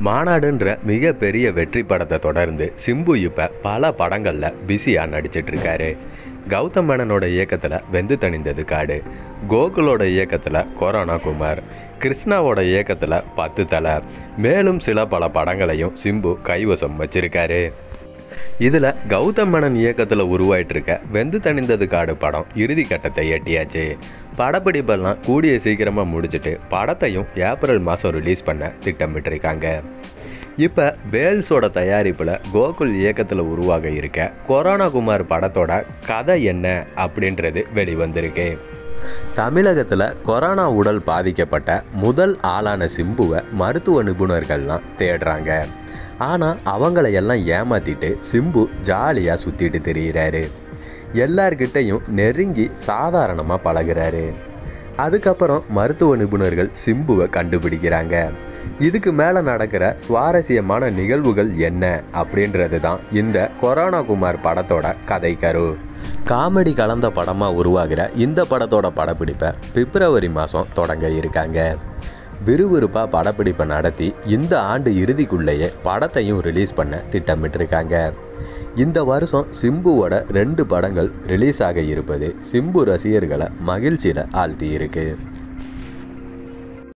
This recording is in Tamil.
மாநாடுன்ற மிகப்பெரிய வெற்றி படத்தை தொடர்ந்து சிம்பு இப்போ பல படங்களில் பிஸியாக நடிச்சிட்டு இருக்காரு கௌதம் மேனனோட இயக்கத்தில் வெந்து தணிந்தது காடு கோகுலோட இயக்கத்தில் கொரோனா குமார் கிருஷ்ணாவோட இயக்கத்தில் பத்து தலை மேலும் சில பல படங்களையும் சிம்பு கைவசம் வச்சிருக்காரு இதில் கௌதம் மேனன் இயக்கத்தில் உருவாயிட்டு இருக்க வெந்து தணிந்தது காடு படம் இறுதி கட்டத்தை எட்டியாச்சு படப்பிடிப்பெல்லாம் கூடிய சீக்கிரமாக முடிச்சுட்டு படத்தையும் ஏப்ரல் மாதம் ரிலீஸ் பண்ண திட்டமிட்டிருக்காங்க இப்போ வேல்ஸோட தயாரிப்பில் கோகுல் இயக்கத்தில் உருவாக இருக்க கொரோனா குமார் படத்தோட கதை என்ன அப்படின்றது வெளிவந்திருக்கு தமிழகத்தில் கொரோனா உடல் பாதிக்கப்பட்ட முதல் ஆளான சிம்புவை மருத்துவ நிபுணர்கள்லாம் தேடுறாங்க ஆனால் அவங்கள எல்லாம் ஏமாத்திட்டு சிம்பு ஜாலியாக சுற்றிட்டு திரியிறாரு எல்லார்கிட்டையும் நெருங்கி சாதாரணமாக பழகுறாரு அதுக்கப்புறம் மருத்துவ நிபுணர்கள் சிம்புவை கண்டுபிடிக்கிறாங்க இதுக்கு மேலே நடக்கிற சுவாரஸ்யமான நிகழ்வுகள் என்ன அப்படின்றது தான் இந்த கொரோனா குமார் படத்தோட கதை கரு காமெடி கலந்த படமாக உருவாகிற இந்த படத்தோட படப்பிடிப்பை பிப்ரவரி மாதம் தொடங்க இருக்காங்க விறுவிறுப்பாக படப்பிடிப்பை நடத்தி இந்த ஆண்டு இறுதிக்குள்ளேயே படத்தையும் ரிலீஸ் பண்ண திட்டமிட்டிருக்காங்க இந்த வருஷம் சிம்புவோட ரெண்டு படங்கள் ரிலீஸ் ஆக இருப்பது சிம்பு ரசிகர்களை மகிழ்ச்சியில் ஆழ்த்தி இருக்கு